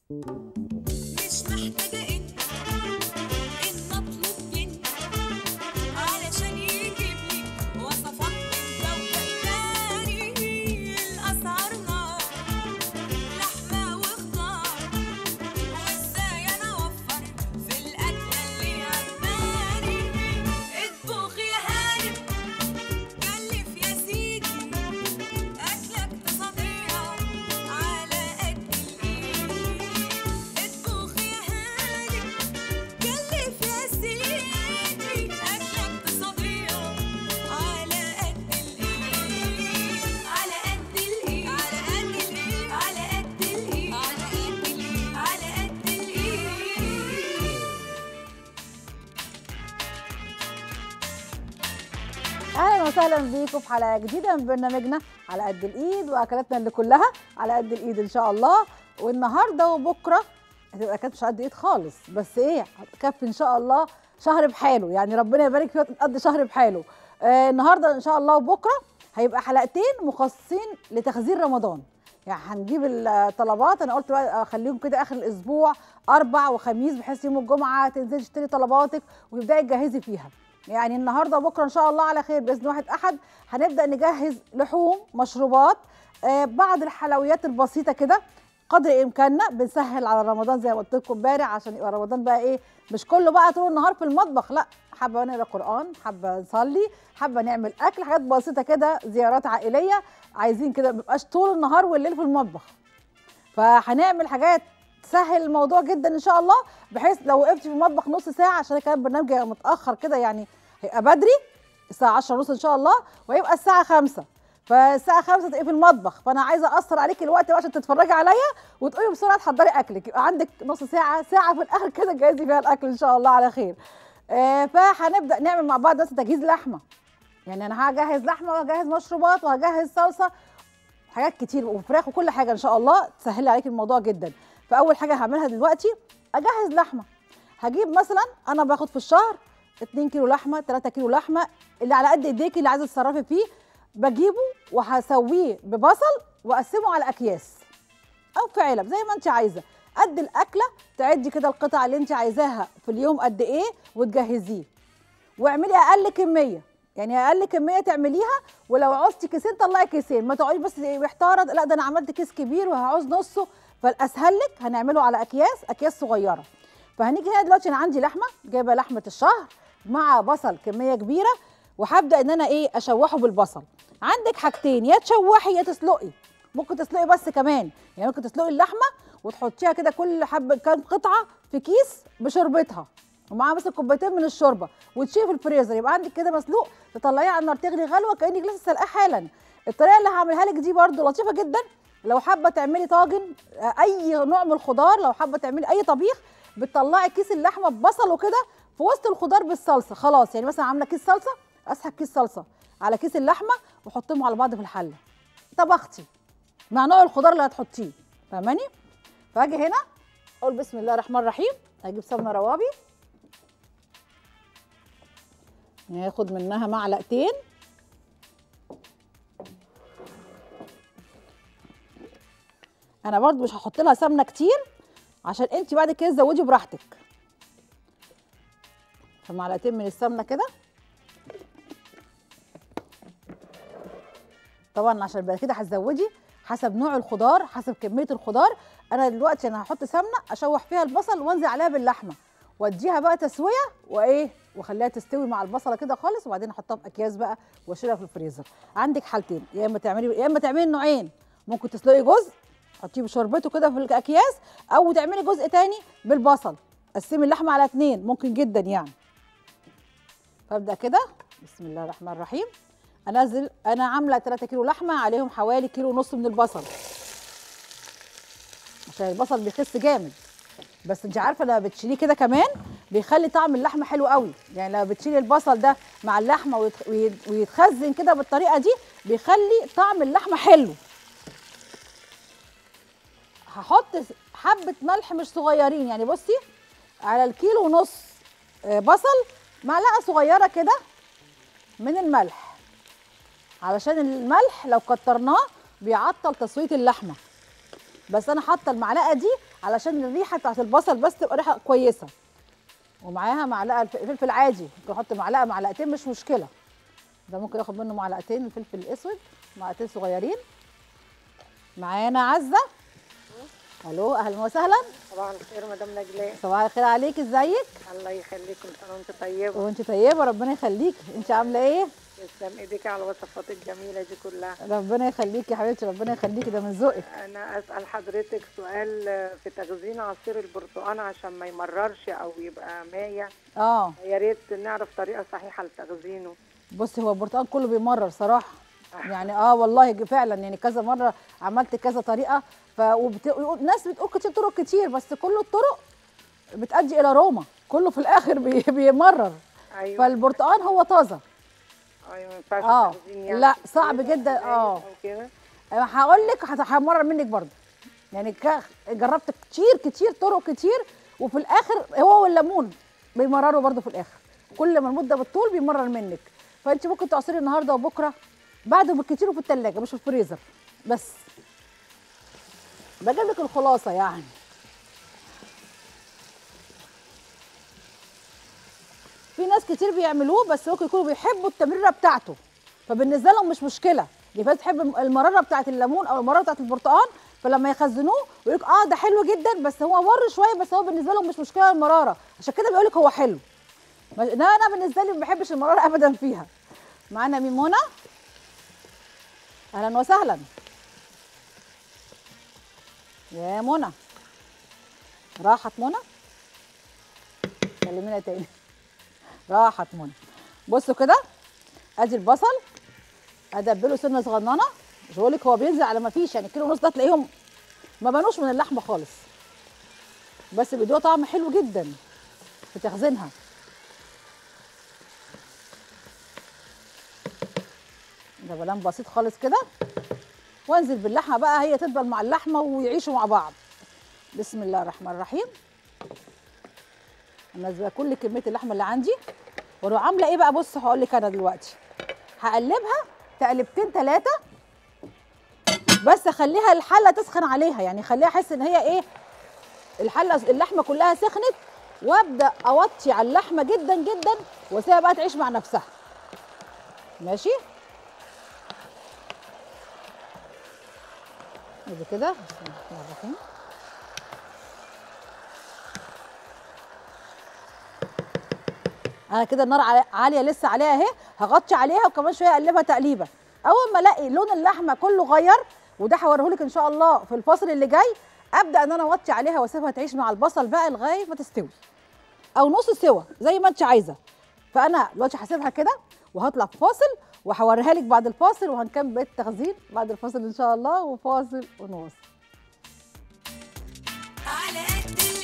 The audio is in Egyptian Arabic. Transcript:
مش محتاجة انت ان اطلب منك علشان يجيب لي وصفات من كوكب تاني الاسعار نار لحمة وخضار وازاي انا اوفر في الاكلة اللي عجباني اطبخ يا هانم كلف يا سيدي أكلة اقتصادية على قد الإيد اطبخ يا هاني كلف يا سيدي أكلة اقتصادية على قد الإيد على قد الإيد على قد الإيد على قد الإيد على قد الإيد على قد الإيد اهلا وسهلا بيكم في حلقه جديده من برنامجنا على قد الايد واكلاتنا اللي كلها على قد الايد ان شاء الله والنهارده وبكره هتبقى اكلات مش قد ايد خالص بس ايه هتكفي ان شاء الله شهر بحاله يعني ربنا يبارك فيها تقضي شهر بحاله آه النهارده ان شاء الله وبكره هيبقى حلقتين مخصصين لتخزين رمضان يعني هنجيب الطلبات انا قلت بقى اخليهم كده اخر الاسبوع اربع وخميس بحيث يوم الجمعه تنزلي تشتري طلباتك وتبداي تجهزي فيها يعني النهارده وبكره ان شاء الله على خير باذن واحد احد هنبدا نجهز لحوم مشروبات آه بعض الحلويات البسيطه كده قدر امكاننا بنسهل على رمضان زي ما قلت لكم امبارح عشان يبقى رمضان بقى ايه مش كله بقى طول النهار في المطبخ لا حابه نقرا قران حابه نصلي حابه نعمل اكل حاجات بسيطه كده زيارات عائليه عايزين كده ما يبقاش طول النهار والليل في المطبخ فهنعمل حاجات تسهل الموضوع جدا ان شاء الله بحيث لو وقفت في المطبخ نص ساعه عشان كان البرنامج هيبقى متاخر كده يعني هيبقى بدري الساعه 10 ونص ان شاء الله وهيبقى الساعه 5 فالساعه 5 تبقي في المطبخ فانا عايزه اقصر عليكي الوقت بقى عشان تتفرجي عليا وتقومي بسرعه تحضري اكلك يبقى عندك نص ساعه ساعه في الاخر كده تجهزي فيها الاكل ان شاء الله على خير آه فهنبدا نعمل مع بعض بس تجهيز لحمه يعني انا هجهز لحمه وهجهز مشروبات وهجهز صلصه حاجات كتير وفراخ وكل حاجه ان شاء الله تسهلي عليكي الموضوع جدا فاول حاجه هعملها دلوقتي اجهز لحمه هجيب مثلا انا باخد في الشهر 2 كيلو لحمه 3 كيلو لحمه اللي على قد ايديكي اللي عايزه تتصرفي فيه بجيبه وهسويه ببصل واقسمه على اكياس او في علب زي ما انت عايزه قد الاكله تعدي كده القطع اللي انت عايزاها في اليوم قد ايه وتجهزيه واعملي اقل كميه يعني اقل كميه تعمليها ولو عوزتي كيسين طلعي كيسين ما تقعدي بس محتاره لا ده انا عملت كيس كبير وهعوز نصه فالاسهل لك هنعمله على اكياس اكياس صغيره فهنيجي هنا دلوقتي انا عندي لحمه جايبه لحمه الشهر مع بصل كميه كبيره وهبدا ان انا ايه اشوحه بالبصل عندك حاجتين يا تشوحي يا تسلقي ممكن تسلقي بس كمان يعني ممكن تسلقي اللحمه وتحطيها كده كل حبه كام قطعه في كيس بشوربتها ومعاها مثلا كوبايتين من الشوربه وتشيلي في الفريزر يبقى عندك كده مسلوق تطلعيه على النار تغلي غلوه كانك لسه سلقاه حالا الطريقه اللي هعملها لك دي برده لطيفه جدا لو حابه تعملي طاجن آه، اي نوع من الخضار لو حابه تعملي اي طبيخ بتطلعي كيس اللحمه ببصل وكده في وسط الخضار بالصلصه خلاص يعني مثلا عامله كيس صلصه اسحب كيس صلصه على كيس اللحمه وحطهم على بعض في الحله طبختي مع نوع الخضار اللي هتحطيه فاهماني فاجي هنا اقول بسم الله الرحمن الرحيم اجيب سمنه روابي ناخد منها معلقتين انا برضو مش هحط لها سمنه كتير عشان انت بعد كده تزودي براحتك فمعلقتين من السمنه كده طبعا عشان بعد كده هتزودي حسب نوع الخضار حسب كميه الخضار انا دلوقتي انا هحط سمنه اشوح فيها البصل وانزل عليها باللحمه واديها بقى تسويه وايه واخليها تستوي مع البصله كده خالص وبعدين احطها في اكياس بقى واشيلها في الفريزر عندك حالتين يا اما تعملي يا اما تعملي نوعين ممكن تسلقي جزء تحطيه بشوربته كده في الاكياس او تعملي جزء تاني بالبصل قسمي اللحمه على اتنين ممكن جدا يعني فابدا كده بسم الله الرحمن الرحيم انزل انا عامله 3 كيلو لحمه عليهم حوالي كيلو ونص من البصل عشان البصل بيخس جامد بس انت عارفه لما بتشيليه كده كمان بيخلي طعم اللحمه حلو قوي يعني لما بتشيلي البصل ده مع اللحمه ويت- ويت- ويتخزن كده بالطريقه دي بيخلي طعم اللحمه حلو هحط حبه ملح مش صغيرين يعني بصي على الكيلو ونص آه، بصل معلقه صغيره كده من الملح علشان الملح لو كترناه بيعطل تسويه اللحمه بس انا حاطه المعلقه دي علشان الريحه بتاعت البصل بس تبقى ريحه كويسه ومعاها معلقه الف- فلفل عادي ممكن احط معلقه معلقتين مش مشكله ده ممكن اخد منه معلقتين الفلفل الاسود معلقتين صغيرين معانا عزه الو اهلا وسهلا صباح الخير مدام نجلاء صباح الخير عليك ازيك الله يخليك كل سنه وانت طيبه وانت طيبه ربنا يخليكي انت عامله ايه تسلم ايديك على الوصفات الجميله دي كلها ربنا يخليكي يا حبيبتي ربنا يخليكي ده من ذوقك انا اسال حضرتك سؤال في تخزين عصير البرتقال عشان ما يمررش او يبقى مايع اه يا ريت نعرف طريقه صحيحه لتخزينه بصي هو البرتقال كله بيمرر صراحه يعني اه والله ج- فعلا يعني كذا مره عملت كذا طريقه ف وبت... يقول- ناس بتقول كتير طرق كتير بس كل الطرق بتؤدي الى روما كله في الاخر بي... بيمرر ايوه فالبرتقال هو طازه ايوه ما ينفعش آه. تخزين يعني لا، في صعب الفريزر جدا، أو آه. أو كده هقول لك هت- همرر منك برضه يعني ك... جربت كتير كتير طرق كتير وفي الاخر هو والليمون بيمرروا برضه في الاخر كل ما المده بتطول بيمرر منك فانت ممكن تعصري النهارده وبكره بعده بالكتير وفي الثلاجه مش في الفريزر بس بجيب لك الخلاصه يعني في ناس كتير بيعملوه بس ممكن يكونوا بيحبوا التمريره بتاعته فبالنسبه لهم مش مشكله دي فاز تحب المراره بتاعت الليمون او المراره بتاعت البرتقال فلما يخزنوه يقول لك اه ده حلو جدا بس هو مر شويه بس هو بالنسبه لهم مش مشكله المراره عشان كده بيقول لك هو حلو ما- لا انا بالنسبه لي ما بحبش المراره ابدا فيها معانا مين منى اهلا وسهلا يا منى راحت منى كلمينا تاني راحت منى بصوا كده ادي البصل ادبله سنه صغننه مش بقول لك هو بينزل على ما فيش يعني كيلو ونص ده تلاقيهم ما بانوش من اللحمه خالص بس بيدوها طعم حلو جدا في تخزينها ده بلان بسيط خالص كده وانزل باللحمه بقى هي تدبل مع اللحمه ويعيشوا مع بعض بسم الله الرحمن الرحيم انزل كل كميه اللحمه اللي عندي واروح عامله ايه بقى بص هقول لك انا دلوقتي هقلبها تقلبتين ثلاثه بس اخليها الحله تسخن عليها يعني خليها احس ان هي ايه الحله اللحمه كلها سخنت وابدا اوطي على اللحمه جدا جدا واسيبها بقى تعيش مع نفسها ماشي ادي كده بسم الله الرحمن الرحيم انا كده النار عالي- عاليه لسه عليها اهي هغطي عليها وكمان شويه اقلبها تقليبه اول ما الاقي لون اللحمه كله غير وده هوريهولك ان شاء الله في الفاصل اللي جاي ابدا ان انا اوطي عليها واسيبها تعيش مع البصل بقى لغايه ما تستوي او نص سوا زي ما انت عايزه فانا دلوقتي هسيبها كده وهطلع في فاصل وهوريها لك بعد الفاصل وهنكمل بقيه التخزين بعد الفاصل ان شاء الله وفاصل ونواصل على قد